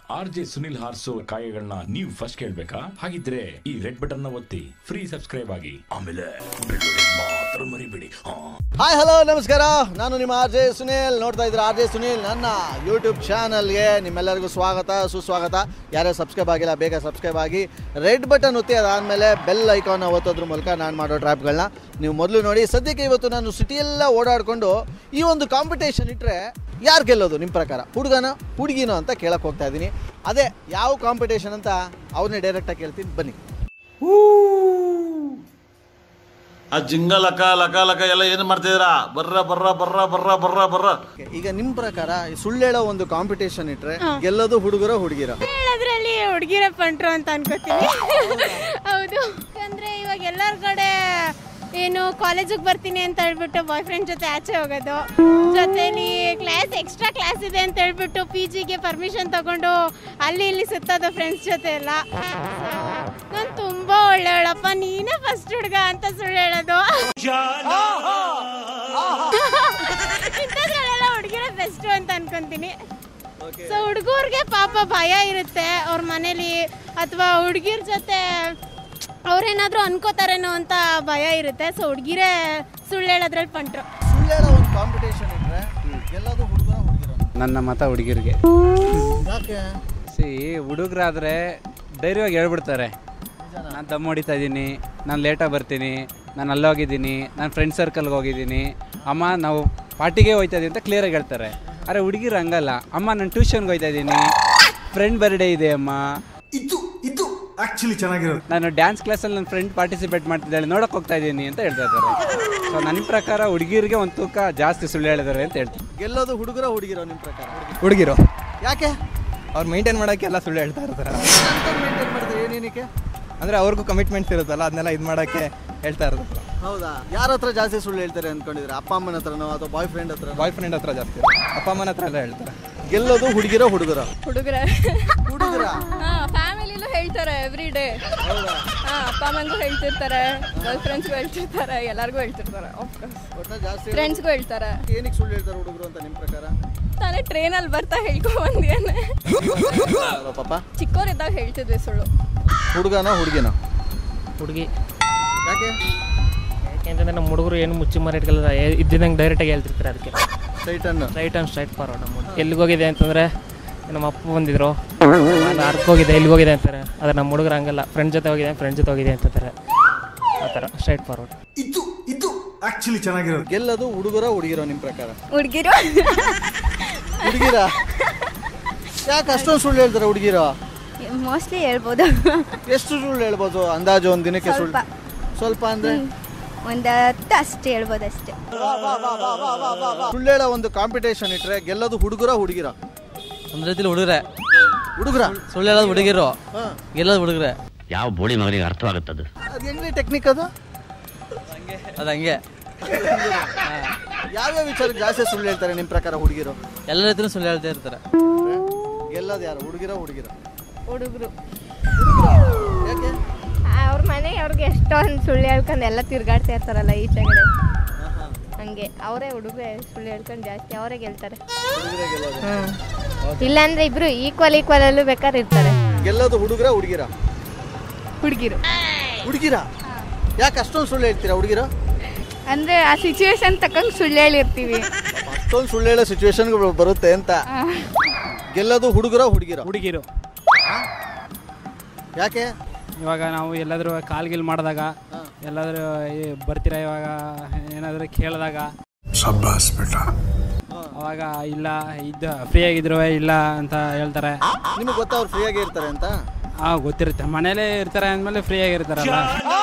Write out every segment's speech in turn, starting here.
R J Sunil ಹಾರ್ಸೋ ಕಾಯಗಳನ್ನ ನೀವು ಫಸ್ಟ್ ಕೇಳ್ಬೇಕಾ ಹಾಗಿದ್ರೆ ಈ ರೆಡ್ ಬಟನ್ ನ ಒತ್ತಿ ಫ್ರೀ ಸಬ್ಸ್ಕ್ರೈಬ್ ಆಗಿ ಆಮೇಲೆ ಬೆಳ್ಳುಳ್ಳಿ ಮಾತ್ರ ಮರಿಬೇಡಿ ಹಾ ಹಾಯ್ ಹಲೋ ನಮಸ್ಕಾರ ನಾನು ನಿಮ್ಮ ಆರ್ ಜೆ ಸುನೀಲ್ ನೋಡ್ತಾ ಇದ್ರೆ ಆರ್ ಜೆ ಸುನೀಲ್ ನನ್ನ ಯೂಟ್ಯೂಬ್ ಚಾನಲ್ಗೆ ನಿಮ್ಮೆಲ್ಲರಿಗೂ ಸ್ವಾಗತ ಸುಸ್ವಾಗತ ಯಾರೇ ಸಬ್ಸ್ಕ್ರೈಬ್ ಆಗಿಲ್ಲ ಬೇಗ ಸಬ್ಸ್ಕ್ರೈಬ್ ಆಗಿ ರೆಡ್ ಬಟನ್ ಒತ್ತಿ ಅದಾದಮೇಲೆ ಬೆಲ್ ಐಕಾನ್ ಒತ್ತೋದ್ರ ಮೂಲಕ ನಾನು ಮಾಡೋ ಟ್ರ್ಯಾಪ್ಗಳನ್ನ ನೀವು ಮೊದಲು ನೋಡಿ ಸದ್ಯಕ್ಕೆ ಇವತ್ತು ನಾನು ಸಿಟಿಯೆಲ್ಲ ಓಡಾಡಿಕೊಂಡು ಈ ಒಂದು ಕಾಂಪಿಟೇಷನ್ ಇಟ್ಟರೆ ಯಾರು ಗೆಲ್ಲೋದು ನಿಮ್ಮ ಪ್ರಕಾರ ಹುಡುಗನ ಹುಡುಗಿನೋ ಅಂತ ಕೇಳಕ್ಕೆ ಹೋಗ್ತಾ ಇದ್ದೀನಿ ಅದೇ ಯಾವ ಕಾಂಪಿಟೇಷನ್ ಅಂತ ಅವ್ರನ್ನೇ ಡೈರೆಕ್ಟಾಗಿ ಕೇಳ್ತೀನಿ ಬನ್ನಿ ಆ ಜಿಂಗ ಲಕ ಲಕ ಲಕ ಎಲ್ಲ ಏನು ಮಾಡ್ತಿದ್ದೀರಾ ಬರ್ರ ಬರ್ರ ಬರ್ರ ಬರ್ರ ಬರ್ರ ಬರ್ರ ಈಗ ನಿಮ್ಮ ಪ್ರಕಾರ ಈ ಸುಳ್ಳು ಹೇಳೋ ಒಂದು ಕಾಂಪಿಟೇಷನ್ ಇಟ್ಟರೆ ಗೆಲ್ಲೋದು ಹುಡುಗರೋ ಹುಡುಗಿರೋ ಹೇಳೋದ್ರಲ್ಲಿ ಹುಡುಗಿರ ಪಂಟ್ರು ಅಂತ ಅನ್ಕೋತೀನಿ ಹೌದು ಅಂದ್ರೆ ಇವಾಗ ಎಲ್ಲರ ಕಡೆ ಏನು ಕಾಲೇಜಿಗೆ ಬರ್ತೀನಿ ಅಂತ ಹೇಳ್ಬಿಟ್ಟು ಬಾಯ್ ಫ್ರೆಂಡ್ ಜೊತೆ ಆಚೆ ಹೋಗೋದು ಜೊತೆಲಿ ಕ್ಲಾಸ್ ಎಕ್ಸ್ಟ್ರಾ ಕ್ಲಾಸ್ ಇದೆ ಅಂತ ಹೇಳ್ಬಿಟ್ಟು ಪಿ ಜಿಗೆ ಪರ್ಮಿಷನ್ ತಗೊಂಡು ಅಲ್ಲಿ ಇಲ್ಲಿ ಸುತ್ತೋದು ಫ್ರೆಂಡ್ಸ್ ಜೊತೆ ಎಲ್ಲ ನಾನು ತುಂಬಾ ಒಳ್ಳೆಯವಳಪ್ಪ ನೀನೇ ಫಸ್ಟ್ ಹುಡುಗ ಅಂತ ಸುಳ್ಳು ಹೇಳೋದು ಇಂಥದ್ರಲ್ಲೆಲ್ಲ ಹುಡುಗಿರ ಬೆಸ್ಟ್ ಅಂತ ಅನ್ಕೊಂತೀನಿ ಸೊ ಹುಡುಗರ್ಗೆ ಪಾಪ ಭಯ ಇರುತ್ತೆ ಅವ್ರ ಮನೇಲಿ ಅಥವಾ ಹುಡುಗಿರ ಜೊತೆ ಅವ್ರೇನಾದ್ರೂ ಅನ್ಕೋತಾರೇನೋ ಅಂತ ಭಯ ಇರುತ್ತೆ ಸೊ ಹುಡುಗಿರೇ ಸುಳ್ಳು ಹೇಳೋದ್ರಲ್ಲಿ ಪಂಟ್ರು ಸುಳ್ಳು ಹೇಳೋ ಒಂದು ಕಾಂಪಿಟೇಷನ್ ಇಟ್ಟರೆ ಗೆಲ್ಲೋದು ಹುಡುಗರೋ ಹುಡುಗಿರೋ ನನ್ನ ಮತ ಹುಡುಗಿರಿಗೆ ಯಾಕೆ ಸಿ ಹುಡುಗರಾದ್ರೆ ಧೈರ್ಯವಾಗಿ ಹೇಳ್ಬಿಡ್ತಾರೆ ನಾನು ದಮ್ ಹೊಡಿತಾ ಇದ್ದೀನಿ ನಾನು ಲೇಟಾಗಿ ಬರ್ತೀನಿ ನಾನು ಅಲ್ಲಿ ಹೋಗಿದ್ದೀನಿ ನಾನು ಫ್ರೆಂಡ್ ಸರ್ಕಲ್ಗೆ ಹೋಗಿದ್ದೀನಿ ಅಮ್ಮ ನಾವು ಪಾರ್ಟಿಗೆ ಹೋಯ್ತಾ ಇದೀವಿ ಅಂತ ಕ್ಲಿಯರಾಗಿ ಹೇಳ್ತಾರೆ ಆದರೆ ಹುಡುಗಿರು ಹಂಗಲ್ಲ ಅಮ್ಮ ನಾನು ಟ್ಯೂಷನ್ಗೆ ಹೋಯ್ತಾ ಇದ್ದೀನಿ ಫ್ರೆಂಡ್ ಬರ್ಡೇ ಇದೆ ಅಮ್ಮ ಇದು ಇದು ಆಕ್ಚುಲಿ ಚೆನ್ನಾಗಿರೋದು ನಾನು ಡ್ಯಾನ್ಸ್ ಕ್ಲಾಸಲ್ಲಿ ನನ್ನ ಫ್ರೆಂಡ್ ಪಾರ್ಟಿಸಿಪೇಟ್ ಮಾಡ್ತಿದ್ದಾಳೆ ನೋಡೋಕೆ ಹೋಗ್ತಾ ಇದ್ದೀನಿ ಅಂತ ಹೇಳ್ತಾ ಇದ್ದಾರೆ ಸೊ ನನ್ನ ಪ್ರಕಾರ ಹುಡುಗಿರಿಗೆ ಒಂದು ತೂಕ ಜಾಸ್ತಿ ಸುಳ್ಳು ಹೇಳಿದ್ದಾರೆ ಅಂತ ಹೇಳ್ತೀನಿ ಗೆಲ್ಲೋದು ಹುಡುಗರೋ ಹುಡುಗಿರೋ ನಿಮ್ಮ ಪ್ರಕಾರ ಹುಡುಗಿರು ಯಾಕೆ ಅವ್ರು ಮೇಂಟೈನ್ ಮಾಡೋಕ್ಕೆ ಎಲ್ಲ ಸುಳ್ಳು ಹೇಳ್ತಾ ಇರ್ತಾರೆ ಮೇಂಟೈನ್ ಮಾಡಿದ್ರೆ ಏನೇನಕ್ಕೆ ಅಂದರೆ ಅವ್ರಿಗೂ ಕಮಿಟ್ಮೆಂಟ್ಸ್ ಇರುತ್ತಲ್ಲ ಅದನ್ನೆಲ್ಲ ಇದು ಮಾಡೋಕ್ಕೆ ಹೇಳ್ತಾ ಇರ್ತಾರೆ ಹೌದಾ ಯಾರ ಹತ್ರ ಜಾಸ್ತಿ ಸುಳ್ಳು ಹೇಳ್ತಾರೆ ಅನ್ಕೊಂಡಿದ್ರೆ ಅಪ್ಪ ಅಮ್ಮನ ಹತ್ರನೋ ಅಥವಾ ಬಾಯ್ ಫ್ರೆಂಡ್ ಹತ್ರ ಬಾಯ್ ಫ್ರೆಂಡ್ ಹತ್ರ ಜಾಸ್ತಿ ಅಪ್ಪ ಅಮ್ಮನ ಹತ್ರ ಎಲ್ಲ ಹೇಳ್ತಾರೆ ಗೆಲ್ಲೋದು ಹುಡುಗಿರೋ ಹುಡುಗರೋ ಹುಡುಗರ ಹುಡುಗರ ಫ್ಯಾಮಿಲಿಲೂ ಹೇಳ್ತಾರೆ ಎವ್ರಿ ಡೇ ಹಾ ಅಪ್ಪ ಅಮ್ಮಂಗೂ ಹೇಳ್ತಿರ್ತಾರೆ ಗರ್ಲ್ ಫ್ರೆಂಡ್ಸ್ಗೂ ಹೇಳ್ತಿರ್ತಾರೆ ಎಲ್ಲರಿಗೂ ಹೇಳ್ತಿರ್ತಾರೆ ಒಟ್ನಲ್ಲಿ ಜಾಸ್ತಿ ಫ್ರೆಂಡ್ಸ್ಗೂ ಹೇಳ್ತಾರೆ ಏನಕ್ಕೆ ಸುಳ್ಳು ಹೇಳ್ತಾರೆ ಹುಡುಗರು ಅಂತ ನಿಮ್ಮ ಪ್ರಕಾರ ತಾನೇ ಟ್ರೈನಲ್ಲಿ ಬರ್ತಾ ಹೇಳ್ಕೊಂಡ್ ಬಂದಿಯಾನೆ ಅಲ್ವಾ ಪಾಪ ಚಿಕ್ಕವರಿದ್ದಾಗ ಹೇಳ್ತಿದ್ವಿ ಸುಳ್ಳು ಹುಡುಗನೋ ಹುಡುಗಿನೋ ಹುಡುಗಿ ಯಾಕೆ ಯಾಕೆಂತಂದ್ರೆ ನಮ್ಮ ಹುಡುಗರು ಏನು ಮುಚ್ಚಿ ಮರ ಇಟ್ಕೊಳ್ಳಲ್ಲ ಇದ್ದಿದ್ದಂಗೆ ಡೈರೆಕ್ಟಾಗಿ ಹೇಳ್ತಿರ್ತಾರೆ ಅದಕ್ಕೆ ಸ್ಟ್ರೈಟ್ ಅನ್ನು ರೈಟ್ ಆ್ಯಂಡ್ ಸ್ಟ್ರೈಟ್ ಫಾರ್ವರ್ಡ್ ನಮ್ಮ ಎಲ್ಲಿಗೆ ಹೋಗಿದೆ ಅಂತಂದರೆ ನಮ್ಮ ಅಪ್ಪ ಬಂದಿದ್ರು ನಾನು ಅರ್ಕ್ ಹೋಗಿದೆ ಎಲ್ಲಿಗೆ ಹೋಗಿದೆ ಅಂತಾರೆ ಆದರೆ ನಮ್ಮ ಹುಡುಗರು ಹಂಗಲ್ಲ ಫ್ರೆಂಡ್ ಜೊತೆ ಹೋಗಿದೆ ಫ್ರೆಂಡ್ ಜೊತೆ ಹೋಗಿದೆ ಅಂತಾರೆ ಆ ಥರ ಸ್ಟ್ರೈಟ್ ಫಾರ್ವರ್ಡ್ ಇದು ಇದು ಆಕ್ಚುಲಿ ಚೆನ್ನಾಗಿರೋದು ಗೆಲ್ಲೋದು ಹುಡುಗರೋ ಹುಡುಗಿರೋ ನಿಮ್ಮ ಪ್ರಕಾರ ಹುಡುಗಿರು ಹುಡುಗಿರ ಯಾಕೆ ಅಷ್ಟೊಂದು ಸುಳ್ಳು ಹೇಳ್ತಾರೆ ಹುಡುಗಿರೋ ಮೋಸ್ಟ್ಲಿ ಹೇಳ್ಬೋದು ಎಷ್ಟು ಸುಳ್ಳು ಹೇಳ್ಬೋದು ಅಂದಾಜು ಒಂದು ದಿನಕ್ಕೆ ಸುಳ್ಳು ಸ್ವಲ್ಪ ಅಂದ್ರೆ ಒಂದು ಹತ್ತು ಅಷ್ಟು ಹೇಳ್ಬೋದು ಅಷ್ಟೇ ಸುಳ್ಳು ಹೇಳೋ ಒಂದು ಕಾಂಪಿಟೇಷನ್ ಇಟ್ರೆ ಗೆಲ್ಲೋದು ಹುಡುಗರೋ ಹುಡುಗಿರೋ ನಮ್ಮ ಜೊತೆಲಿ ಹುಡುಗರೆ ಹುಡುಗರ ಸುಳ್ಳು ಹೇಳೋದು ಹುಡುಗಿರು ಹಾಂ ಗೆಲ್ಲೋದು ಹುಡುಗರೆ ಯಾವ ಬೋಳಿ ಮಗನಿಗೆ ಅರ್ಥವಾಗುತ್ತದು ಅದು ಹೆಂಗ್ರಿ ಟೆಕ್ನಿಕ್ ಅದು ಅದು ಹಂಗೆ ಯಾವ್ಯಾವ ವಿಚಾರಕ್ಕೆ ಜಾಸ್ತಿ ಸುಳ್ಳು ಹೇಳ್ತಾರೆ ನಿಮ್ಮ ಪ್ರಕಾರ ಹುಡುಗಿರು ಎಲ್ಲ ರೀತಿಯೂ ಸುಳ್ಳು ಹೇಳ್ತಾ ಇರ್ತಾರೆ ಗೆಲ್ಲೋದು ಯಾರು ಹುಡುಗಿರೋ ಹುಡುಗಿರೋ ಹುಡುಗರು ಯಾಕೆ ಅವ್ರ ಮನೆಗೆ ಅವ್ರಿಗೆ ಎಷ್ಟೊಂದು ಸುಳ್ಳು ಹೇಳ್ಕೊಂಡು ಎಲ್ಲ ತಿರ್ಗಾಡ್ತಾ ಇರ್ತಾರಲ್ಲ ಈಚೆಗಡೆ ಹಂಗೆ ಅವರೇ ಹುಡುಗರೇ ಸುಳ್ಳು ಹೇಳ್ಕೊಂಡು ಜಾಸ್ತಿ ಅವರೇ ಗೆಲ್ತಾರೆ ಹುಡುಗಿರೇ ಗೆಲ್ಲೋದು ಇಲ್ಲಾಂದ್ರೆ ಇಬ್ರು ಈಕ್ವಲ್ ಈಕ್ವಲ್ ಅಲ್ಲೂ ಬೇಕಾದ್ರೆ ಇರ್ತಾರೆ ಗೆಲ್ಲೋದು ಹುಡುಗರ ಹುಡುಗಿರ ಹುಡುಗಿರು ಹುಡುಗಿರ ಯಾಕೆ ಅಷ್ಟೊಂದು ಸುಳ್ಳು ಹೇಳ್ತೀರಾ ಹುಡುಗಿರ ಅಂದ್ರೆ ಆ ಸಿಚುವೇಶನ್ ತಕ್ಕಂಗೆ ಸುಳ್ಳು ಹೇಳಿರ್ತೀವಿ ಅಷ್ಟೊಂದು ಸುಳ್ಳು ಹೇಳೋ ಸಿಚುವೇಶನ್ ಬರುತ್ತೆ ಅಂತ ಗೆಲ್ಲೋದು ಹುಡುಗರ ಹುಡುಗಿರ ಹುಡುಗಿರು ಯಾಕೆ ಇವಾಗ ನಾವು ಎಲ್ಲಾದರೂ ಕಾಲ್ಗಿಲ್ ಮಾಡಿದಾಗ ಎಲ್ಲಾದರೂ ಬರ್ತೀರಾ ಇವಾಗ ಏನಾದರೂ ಕೇಳಿದಾಗ ಸಬ್ಬಾಸ್ ಬೇಟ ಅವಾಗ ಇಲ್ಲ ಇದ್ದ ಫ್ರೀ ಆಗಿದ್ರು ಇಲ್ಲ ಅಂತ ಹೇಳ್ತಾರೆ ನಿಮಗೆ ಗೊತ್ತಾ ಅವ್ರು ಫ್ರೀ ಆಗಿ ಇರ್ತಾರೆ ಅಂತ ಆ ಗೊತ್ತಿರುತ್ತೆ ಮನೇಲೇ ಇರ್ತಾರೆ ಅಂದಮೇಲೆ ಫ್ರೀ ಆಗಿರ್ತಾರಲ್ಲ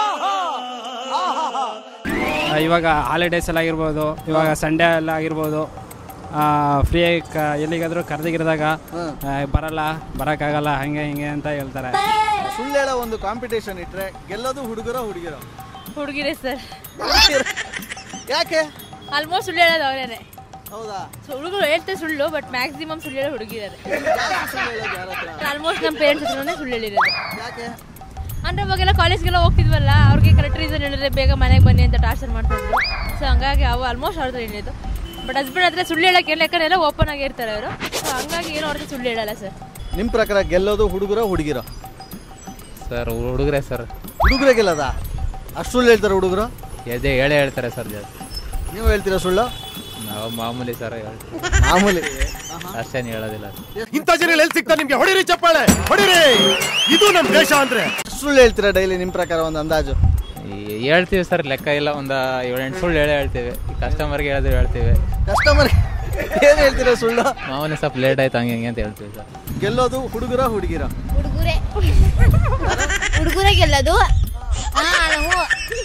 ಆ, ಇವಾಗ ಹಾಲಿಡೇಸ್ ಎಲ್ಲ ಆಗಿರ್ಬೋದು ಇವಾಗ ಸಂಡೇ ಎಲ್ಲ ಆಗಿರ್ಬೋದು ಫ್ರೀಯಾಗಿ ಕ ಎಲ್ಲಿಗಾದರೂ ಕರೆದಿಗಿರಿದಾಗ ಬರಲ್ಲ ಬರೋಕ್ಕಾಗಲ್ಲ ಹಂಗೆ ಹಿಂಗೆ ಅಂತ ಹೇಳ್ತಾರೆ ಸುಳ್ಳು ಹೇಳೋ ಒಂದು ಕಾಂಪಿಟೇಷನ್ ಇಟ್ರೆ ಗೆಲ್ಲೋದು ಹುಡುಗರ ಹುಡುಗಿರ ಹುಡುಗಿರೇ ಸರ್ ಯಾಕೆ ಆಲ್ಮೋಸ್ಟ್ ಸುಳ್ಳು ಹೇಳೋದು ಅವರೇನೆ ಹೌದಾ ಹುಡುಗರು ಹೇಳ್ತಾರೆ ಸುಳ್ಳು ಬಟ್ ಮ್ಯಾಕ್ಸಿಮಮ್ ಸುಳ್ಳು ಹೇಳೋ ಹುಡುಗಿದ್ದಾರೆ ಜಾಸ್ತಿ ಸುಳ್ಳು ಹೇಳೋದು ಯಾರ ಹತ್ರ ಆಲ್ಮೋಸ್ಟ್ ನಮ್ಮ ಪೇರೆಂಟ್ಸ್ ಹತ್ರನೇ ಸುಳ್ಳು ಹೇಳಿರೋದು ಯಾಕೆ ಅಂದ್ರೆ ಅವಾಗೆಲ್ಲ ಕಾಲೇಜ್ಗೆಲ್ಲ ಹೋಗ್ತಿದ್ವಲ್ಲ ಅವ್ರಿಗೆ ಕರೆಕ್ಟ್ ರೀಸನ್ ಹೇಳಿದ್ರೆ ಬೇಗ ಮನೆಗೆ ಬನ್ನಿ ಅಂತ ಟಾರ್ಚರ್ ಮಾಡ್ತಿದ್ರು ಸೊ ಹಂಗಾಗಿ ಅವು ಆಲ್ಮೋಸ್ಟ್ ಅವ್ರ ಹತ್ರ ಹೇಳಿದ್ದು ಬಟ್ ಹಸ್ಬೆಂಡ್ ಹತ್ರ ಸುಳ್ಳು ಹೇಳಕ್ಕೆ ಯಾಕಂದ್ರೆ ಎಲ್ಲ ಓಪನ್ ಆಗಿರ್ತಾರೆ ಅವರು ಸೊ ಹಂಗಾಗಿ ಏನೋ ಅವ್ರ ಹತ್ರ ಸುಳ್ಳು ಹೇಳಲ್ಲ ಸರ್ ನಿಮ್ಮ ಪ್ರಕಾರ ಗೆಲ್ಲೋದು ಹುಡುಗರ ಹುಡುಗಿರ ಸರ್ ಹುಡುಗರೇ ಸರ್ ಹುಡುಗರೇ ಗೆಲ್ಲದ ಅಷ್ಟು ಸುಳ್ಳು ಹೇಳ್ತಾರೆ ಹುಡುಗರು ಎದೆ ಹೇಳೇ ಹೇಳ್ತಾರೆ ಸರ್ ಜಾಸ್ತಿ ನೀವು ಹೇಳ್ತೀರಾ ಸುಳ್ಳು ನಾವು ಮಾಮೂಲಿ ಸರ್ ಹೇಳ್ತೀವಿ ಮಾಮೂಲಿ ಅಷ್ಟೇನು ಹೇಳೋದಿಲ್ಲ ಇಂಥ ಜನ ಎಲ್ಲಿ ಸಿಗ್ತಾರೆ ನಿಮ್ಗೆ ಹೊಡಿರಿ ಚಪ್ಪಾಳೆ ಹೊಡಿರಿ ಇದು ನಮ್ ದೇಶ ಅಂದ್ರೆ ಅಷ್ಟ್ ಸುಳ್ಳು ಹೇಳ್ತೀರಾ ಡೈಲಿ ನಿಮ್ಮ ಪ್ರಕಾರ ಒಂದು ಅಂದಾಜು ಈ- ಹೇಳ್ತೀವಿ ಸರ್ ಲೆಕ್ಕ ಇಲ್ಲ ಒಂದು ಏಳೆಂಟು ಸುಳ್ಳು ಹೇಳೇ ಹೇಳ್ತೀವಿ ಈ ಕಸ್ಟಮರ್ಗೆ ಹೇಳಿದ್ರು ಹೇಳ್ತೀವಿ ಕಸ್ಟಮರ್ ಏನು ಹೇಳ್ತೀರಾ ಸುಳ್ಳು ಮಾಮೂಲಿ ಸ್ವಲ್ಪ ಲೇಟ್ ಆಯ್ತು ಹಂಗೆ ಹಿಂಗೆ ಅಂತ ಹೇಳ್ತೀವಿ ಸರ್ ಗೆಲ್ಲೋದು ಹುಡುಗರ ಹುಡುಗಿರ ಹುಡುಗರೇ ಹುಡುಗರೇ ಗೆಲ್ಲೋದು ಹಾ ನಾವು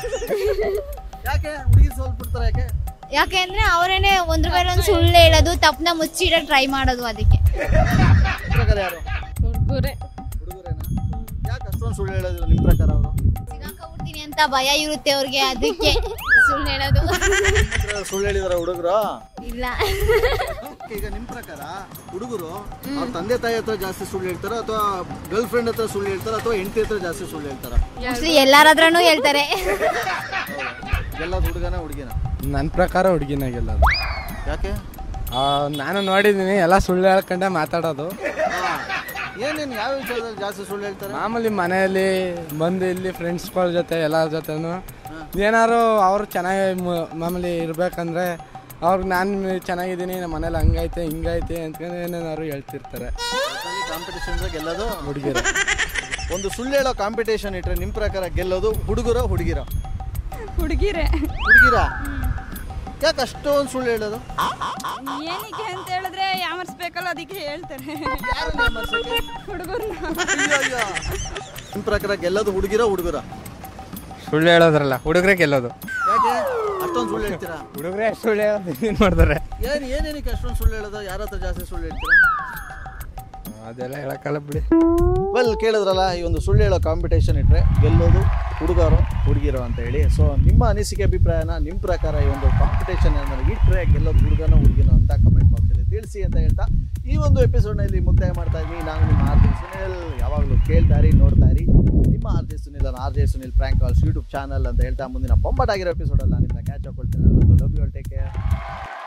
ಯಾಕೆ ಹುಡುಗಿ ಸ್ವಲ್ಪ ಬಿಡ್ತಾರೆ ಯಾಕೆ ಯಾಕೆಂದ್ರೆ ಅವರೇನೆ ಒಂದ್ರ ಮೇಲೆ ಒಂದು ಸುಳ್ಳು ಹೇಳೋದು ತಪ್ಪನ ಮುಚ್ಚಿಡಕ್ ಟ್ರೈ ಮಾಡೋದು ಅದಕ್ಕೆ ನಿಮ್ ಪ್ರಕಾರ ಯಾರು ಹುಡುಗರೇ ಹುಡುಗರೇನಾ ಯಾಕೆ ಅಷ್ಟೊಂದು ಸುಳ್ಳು ಹೇಳೋದಿಲ್ಲ ನಿಮ್ಮ ಪ್ರಕಾರ ಅವರು ಸಿಗಾಕೊಂಡ್ಬಿಡ್ತೀನಿ ಅಂತ ಭಯ ಇರುತ್ತೆ ಅವ್ರಿಗೆ ಅದಕ್ಕೆ ಸುಳ್ಳು ಹೇಳೋದು ಸುಳ್ಳು ಹೇಳಿದಾರ ಹುಡುಗರು ಇಲ್ಲ ಈಗ ನಿಮ್ಮ ಪ್ರಕಾರ ಹುಡುಗರು ಅವ್ರ ತಂದೆ ತಾಯಿ ಹತ್ರ ಜಾಸ್ತಿ ಸುಳ್ಳು ಹೇಳ್ತಾರ ಅಥವಾ ಗರ್ಲ್ ಫ್ರೆಂಡ್ ಹತ್ರ ಸುಳ್ಳು ಹೇಳ್ತಾರ ಅಥವಾ ಹೆಂಡತಿ ಹತ್ರ ಜಾಸ್ತಿ ಸುಳ್ಳು ಹೇಳ್ತಾರ ಮೋಸ್ಟ್ಲಿ ಎಲ್ಲಾರ ಹತ್ರನೂ ಹೇಳ್ತಾರೆ ಗೆಲ್ಲೋದು ಹುಡುಗನ ಹುಡುಗಿನ ನನ್ನ ಪ್ರಕಾರ ಹುಡುಗಿನ ಗೆಲ್ಲೋದು ಯಾಕೆ ಆ, ನಾನು ನೋಡಿದ್ದೀನಿ ಎಲ್ಲ ಸುಳ್ಳು ಹೇಳ್ಕೊಂಡೆ ಮಾತಾಡೋದು ಏನೇನು ಯಾವ ವಿಷಯದಲ್ಲಿ ಜಾಸ್ತಿ ಸುಳ್ಳು ಹೇಳ್ತಾರೆ ಮಾಮೂಲಿ ಮನೆಯಲ್ಲಿ ಬಂದು ಇಲ್ಲಿ ಫ್ರೆಂಡ್ಸ್ಗಳ ಜೊತೆ ಎಲ್ಲರ ಜೊತೆನು ಏನಾದ್ರು ಅವ್ರು ಚೆನ್ನಾಗಿ ಮ- ಮಾಮೂಲಿ ಇರ್ಬೇಕಂದ್ರೆ ಅವ್ರಿಗೆ ನಾನು ಚೆನ್ನಾಗಿದ್ದೀನಿ ನಮ್ಮ ಮನೇಲಿ ಹಂಗೈತೆ ಹಿಂಗೈತೆ ಅಂತ ಏನೇನಾದ್ರು ಹೇಳ್ತಿರ್ತಾರೆ ಕಾಂಪಿಟೇಷನ್ ಗೆಲ್ಲೋದು ಹುಡುಗಿರು ಒಂದು ಸುಳ್ಳು ಹೇಳೋ ಕಾಂಪಿಟೇಷನ್ ಇಟ್ರೆ ನಿಮ್ಮ ಪ್ರಕಾರ ಗೆಲ್ಲೋದು ಹುಡುಗರ ಹುಡುಗಿರ ಹುಡುಗಿರೇ ಹುಡುಗಿರ ಯಾಕೆ ಅಷ್ಟೊಂದು ಸುಳ್ಳು ಹೇಳೋದು ಏನಕ್ಕೆ ಅಂತ ಹೇಳಿದ್ರೆ ಯಾಮರ್ಸ್ಬೇಕಲ್ಲ ಅದಕ್ಕೆ ಹೇಳ್ತಾರೆ ಹುಡುಗರನ್ನ ನಿಮ್ಮ ಪ್ರಕಾರ ಗೆಲ್ಲೋದು ಹುಡುಗಿರ ಹುಡುಗರ ಸುಳ್ಳು ಹೇಳೋದ್ರಲ್ಲ ಹುಡುಗರೇ ಗೆಲ್ಲೋದು ಯಾಕೆ ಅಷ್ಟೊಂದು ಸುಳ್ಳು ಹೇಳ್ತೀರಾ ಹುಡುಗರೇ ಸುಳ್ಳು ಹೇಳೋದು ಏನು ಮಾಡ್ತಾರೆ ಏನ್ ಏನೇನಕ್ಕೆ ಅಷ್ಟೊಂದು ಸುಳ್ಳು ಹೇಳೋದು ಯಾರ ಹತ್ರ ಜಾಸ್ತಿ ಸುಳ್ಳು ಹೇಳ್ತೀರಾ ಅದೆಲ್ಲ ಹೇಳಕ್ಕಲ್ಲ ಬಿಡಿ ವೆಲ್ ಕೇಳಿದ್ರಲ್ಲ ಈ ಒಂದು ಸುಳ್ಳು ಹೇಳೋ ಕಾಂಪಿಟೇಷನ್ ಇಟ್ರೆ ಗೆಲ್ಲೋದು ಹುಡುಗರು ಹುಡುಗಿರೋ ಅಂತ ಹೇಳಿ ಸೊ ನಿಮ್ಮ ಅನಿಸಿಕೆ ಅಭಿಪ್ರಾಯನ ನಿಮ್ಮ ಪ್ರಕಾರ ಈ ಒಂದು ಕಾಂಪಿಟೇಷನ್ ನನಗೆ ಇಟ್ಟರೆ ಗೆಲ್ಲೋದು ಹುಡುಗನೋ ಹುಡುಗಿನೋ ಅಂತ ಕಮೆಂಟ್ ಬಾಕ್ಸಲ್ಲಿ ತಿಳಿಸಿ ಅಂತ ಹೇಳ್ತಾ ಈ ಒಂದು ಎಪಿಸೋಡ್ನಲ್ಲಿ ಮುಕ್ತಾಯ ಮಾಡ್ತಾ ಇದ್ದೀನಿ ನಾನು ನಿಮ್ಮ ಆರ್ ಜೆ ಸುನಿಲ್ ಯಾವಾಗಲೂ ಕೇಳ್ತಾ ಇರಿ ನೋಡ್ತಾ ಇರಿ ನಿಮ್ಮ R J Sunil R J Sunil prank calls YouTube channel ಅಂತ ಹೇಳ್ತಾ ಮುಂದಿನ ಬೊಂಬಾಟಾಗಿರೋ ಎಪಿಸೋಡಲ್ಲ ನಿಮ್ಮನ್ನ ಕ್ಯಾಚ್ ಹಾಕೊಳ್ತೀನಿ ಲವ್ ಯು ಟೇಕ್ ಕೇರ್